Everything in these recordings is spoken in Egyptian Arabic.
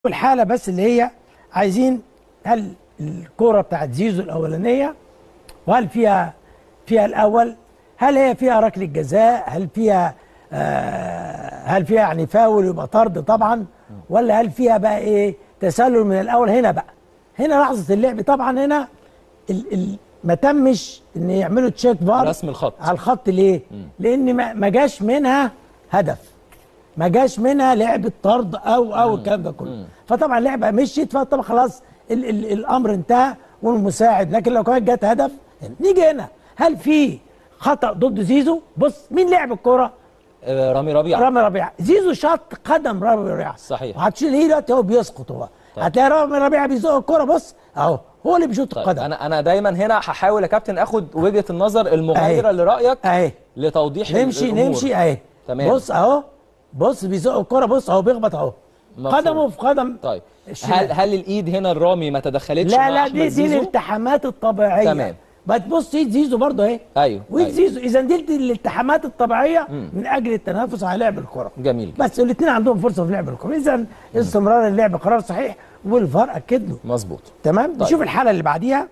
الحاله بس اللي هي عايزين هل الكوره بتاعت زيزو الاولانيه وهل فيها فيها الاول هل هي فيها ركله جزاء هل فيها آه هل فيها يعني فاول يبقى طرد طبعا ولا هل فيها بقى ايه تسلل من الاول هنا بقى هنا لحظه اللعب طبعا هنا ال ال ما تمش ان يعملوا تشيك فار رسم الخط. على الخط ليه؟ لان ما ما جاش منها هدف ما جاش منها لعبه طرد او او الكلام ده كله فطبعا اللعبه مشيت فطبعا خلاص ال ال الامر انتهى والمساعد لكن لو كانت جت هدف نيجي هنا هل في خطا ضد زيزو بص مين لعب الكوره آه، رامي ربيعه رامي ربيعه زيزو شاط قدم رامي ربيعه صحيح. وهتشيل ايه دلوقتي هو بيسقط هو هتلاقي رامي ربيعه بيزق الكوره بص اهو هو اللي بيشوط طيب القدم انا انا دايما هنا هحاول يا كابتن اخد وجهه النظر المغايره أهي. لرايك اهي لتوضيح نمشي الأمور. نمشي اهي تمام. بص اهو بص بيزق الكوره بص اهو بيخبط اهو مفهوم. قدمه في قدم طيب الشمال. هل هل الايد هنا الرامي ما تدخلتش لا مع لا أحمد دي دي زيزو؟ الالتحامات الطبيعيه تمام. بتبص ايد زيزو برضه اهي ايوه وايد أيوة. زيزو اذا دي دي الالتحامات الطبيعيه من اجل التنافس على لعب الكره جميل جدا. بس الاثنين عندهم فرصه في لعب الكره اذا استمرار اللعب قرار صحيح والفار اكد له مظبوط تمام طيب. نشوف الحاله اللي بعديها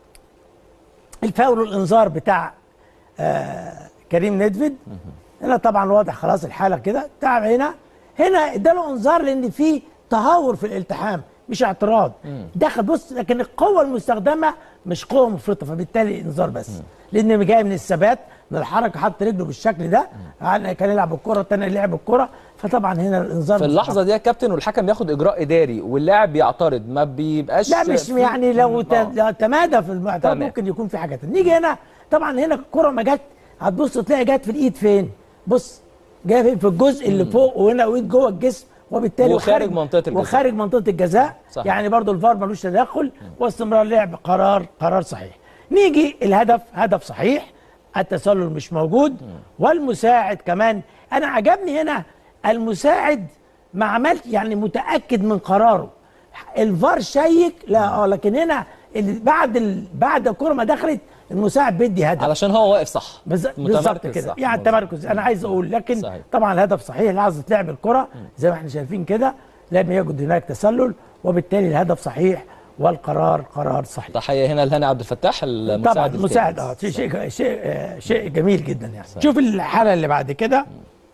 الفاول والانذار بتاع آه كريم ندفد هنا طبعا واضح خلاص الحاله كده تعب هنا هنا اداله انذار لان في تهور في الالتحام مش اعتراض دخل بص لكن القوه المستخدمه مش قوه مفرطه فبالتالي انذار بس لان جاي من الثبات من الحركه حط رجله بالشكل ده كان يلعب الكره الثاني لعب الكره فطبعا هنا الانذار في مستحق. اللحظه دي يا كابتن والحكم بياخد اجراء اداري واللاعب بيعترض ما بيبقاش لا مش في- يعني لو ت- آه. لو تمادى في المعترض تمام. ممكن يكون في حاجه تانية. نيجي هنا طبعا هنا الكره ما جت هتبص تلاقي جت في الايد فين بص جايه فين في الجزء اللي فوق وهنا وايد جوه الجسم وبالتالي وخارج منطقة الجزاء. وخارج منطقه الجزاء صح. يعني برضو الفار ملوش تدخل واستمرار لعب قرار قرار صحيح نيجي الهدف هدف صحيح التسلل مش موجود والمساعد كمان انا عجبني هنا المساعد ما عملش يعني متاكد من قراره الفار شيك لا اه لكن هنا ال- بعد ال... بعد الكره ما دخلت المساعد بيدي هدف علشان هو واقف صح بز- متمركز بالظبط كده صح. يعني التمركز انا عايز اقول لكن صحيح. طبعا الهدف صحيح لحظه لعب الكره زي ما احنا شايفين كده لم يجد هناك تسلل وبالتالي الهدف صحيح والقرار قرار صحيح تحيه هنا لهاني عبد الفتاح المساعد طبعا الثالث. مساعد اه شيء شيء شيء, آه، شيء جميل جدا يعني شوف الحاله اللي بعد كده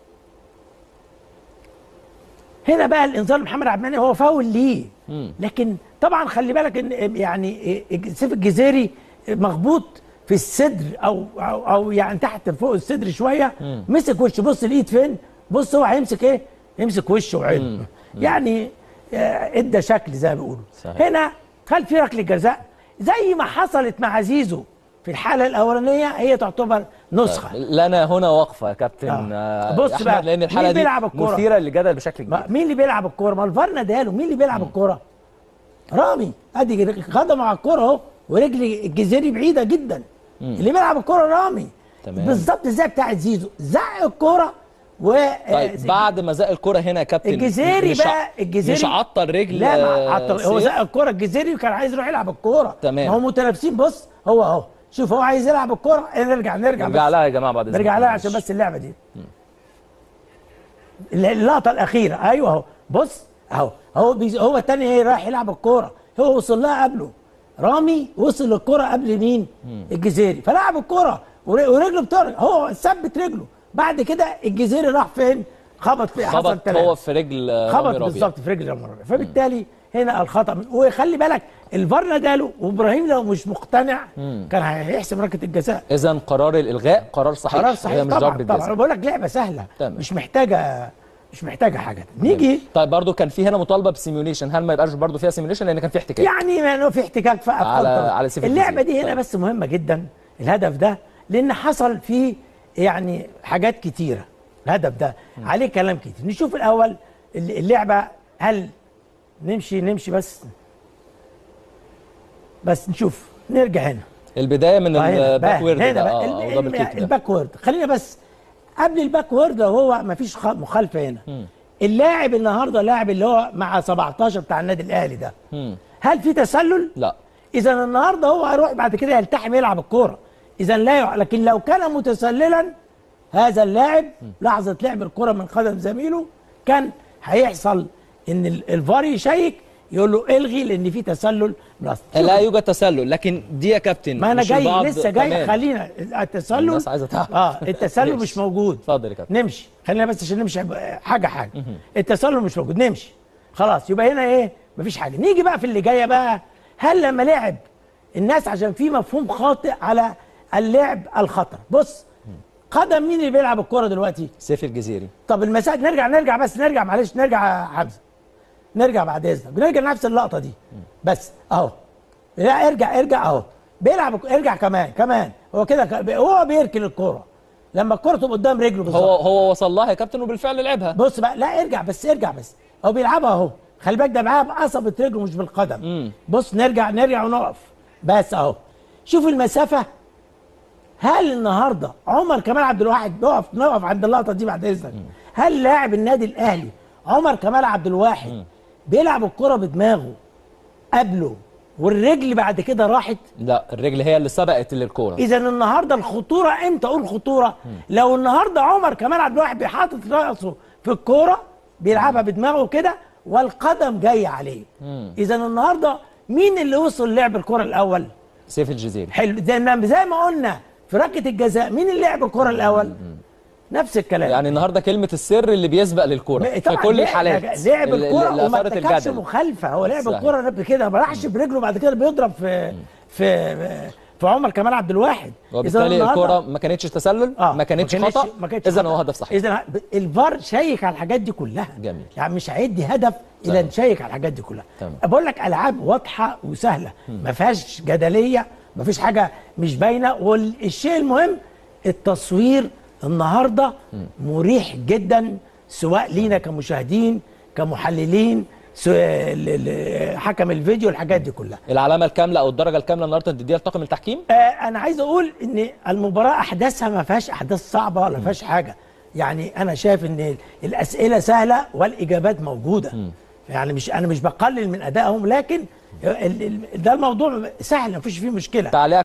هنا بقى الانذار محمد عبد المنعم هو فاول ليه لكن طبعا خلي بالك ان يعني سيف الجزيري مخبوط في الصدر او او, أو يعني تحت فوق الصدر شويه مسك وشه بص الايد فين بص هو هيمسك ايه يمسك وشه وعينه يعني آه، ادى شكل زي ما بيقولوا صحيح. هنا هل في ركله جزاء زي ما حصلت مع زيزو في الحاله الاولانيه هي تعتبر نسخه لنا هنا وقفه يا كابتن آه. آه، بص يا أحمد، بقى، لان الحاله مين دي بيلعب الكرة؟ مثيره للجدل بشكل ما كبير مين اللي بيلعب الكوره ما الفار نداله مين اللي بيلعب الكوره رامي ادي خدم على الكوره اهو ورجل الجزيري بعيده جدا اللي بيلعب الكوره رامي تمام. بالظبط زي بتاعت زيزو زق الكوره و طيب بعد ما زق الكره هنا يا كابتن الجزيري مش بقى ع- الجزيري مش عطل رجل لا ما آه، عطل هو سيف؟ زق الكوره الجزيري وكان عايز يروح يلعب الكوره تمام. ما هو متنافسين بص هو اهو شوف هو عايز يلعب الكوره نرجع نرجع نرجع بس. لها يا جماعه بعد نرجع لها عشان بس اللعبه دي اللقطه الاخيره ايوه اهو بص اهو هو بيز... هو الثاني ايه رايح يلعب الكوره هو وصل لها قبله رامي وصل للكوره قبل مين الجزيري فلعب الكوره ور- ورجله بترجع هو ثبت رجله بعد كده الجزيري راح فين خبط في حصل خبط تلاتة. هو في رجل آه، رامي خبط ربيع. بالظبط في رجل رامي ربيع فبالتالي هنا الخطا من- وخلي بالك الفار نداله وابراهيم لو مش مقتنع كان هيحسب ركله الجزاء اذا قرار الالغاء قرار صحيح قرار هي صحيح مش طبعا ضربه طبعا جزاء انا بقول لك لعبه سهله تمام. مش محتاجه مش محتاجه حاجه نيجي طيب برضو كان في هنا مطالبه بسيميوليشن هل ما يبقاش برضو فيها سيميوليشن لان كان في احتكاك يعني ما إنه في احتكاك في على- أفضل. على سيف اللعبه الجزيرة. دي هنا طيب. بس مهمه جدا الهدف ده لان حصل فيه يعني حاجات كتيره الهدف ده عليه كلام كتير نشوف الاول اللعبه هل نمشي نمشي بس بس نشوف نرجع هنا البدايه من آه، هنا بقى، الباكورد هنا ده بقى اه ال- او دبل ال- كيك ده الباكورد خلينا بس قبل الباكورد لو هو ما فيش مخالفه هنا اللاعب النهارده لاعب اللي هو مع 17 بتاع النادي الاهلي ده مم. هل في تسلل؟ لا اذا النهارده هو هيروح بعد كده يلتحم يلعب الكوره اذا لا يع... لكن لو كان متسللا هذا اللاعب لحظه لعب الكره من قدم زميله كان هيحصل ان ال- الفار يشيك يقول له الغي لان في تسلل من الأصل. لا يوجد تسلل لكن دي يا كابتن ما انا مش جاي البعض لسه جاي كمان. خلينا التسلل الناس عايزة تعرف. اه التسلل ماشي. مش موجود اتفضل يا كابتن نمشي خلينا بس عشان نمشي حاجه حاجه التسلل مش موجود نمشي خلاص يبقى هنا ايه مفيش حاجه نيجي بقى في اللي جايه بقى هل لما لعب الناس عشان في مفهوم خاطئ على اللعب الخطر بص قدم مين اللي بيلعب الكوره دلوقتي سيف الجزيري طب المساء نرجع نرجع بس نرجع معلش نرجع يا حمزه نرجع بعد اذنك نرجع نفس اللقطه دي بس اهو لا ارجع ارجع اهو بيلعب ارجع كمان كمان هو كده ك- هو بيركن الكوره لما الكوره تبقى قدام رجله بالظبط هو هو وصل لها يا كابتن وبالفعل لعبها بص بقى لا ارجع بس ارجع بس هو بيلعبها اهو خلي بالك ده معاها بقصبة رجله مش بالقدم مم. بص نرجع نرجع ونقف بس اهو شوف المسافه هل النهارده عمر كمال عبد الواحد نقف نقف عند اللقطه دي بعد اذنك هل لاعب النادي الاهلي عمر كمال عبد الواحد بيلعب الكره بدماغه قبله والرجل بعد كده راحت لا الرجل هي اللي سبقت للكوره اذا النهارده الخطوره امتى اقول خطوره لو النهارده عمر كمال عبد الواحد بيحاطط راسه في الكوره بيلعبها بدماغه كده والقدم جايه عليه اذا النهارده مين اللي وصل لعب الكره الاول سيف الجزيري حلو زي ما زي ما قلنا في ركله الجزاء مين اللي لعب الكره الاول نفس الكلام يعني النهارده كلمه السر اللي بيسبق للكوره في طبعاً كل لعب- الحالات لعب اللي- الكوره اللي وما اثارت ارتكبش الجدل مخالفه هو لعب صحيح. الكوره رب كده ما راحش برجله بعد كده بيضرب في في في عمر كمال عبد الواحد إذا وبالتالي النهاردة- الكوره ما كانتش تسلل اه ما كانتش خطا ما كانتش اذا خطأ. هو هدف صحيح اذا الفار شيك على الحاجات دي كلها جميل. يعني مش هيدي هدف الا تمام. نشيك على الحاجات دي كلها تمام. بقول لك العاب واضحه وسهله ما فيهاش جدليه ما فيش حاجه مش باينه والشيء المهم التصوير النهارده مريح جدا سواء لينا كمشاهدين كمحللين سواء ل- ل- حكم الفيديو الحاجات دي كلها العلامه الكامله او الدرجه الكامله النهارده تديها لطاقم التحكيم آه انا عايز اقول ان المباراه احداثها ما فيهاش احداث صعبه ولا فيهاش حاجه يعني انا شايف ان الاسئله سهله والاجابات موجوده يعني مش انا مش بقلل من ادائهم لكن ال- ال- ده الموضوع سهل ما فيش فيه مشكله تعليق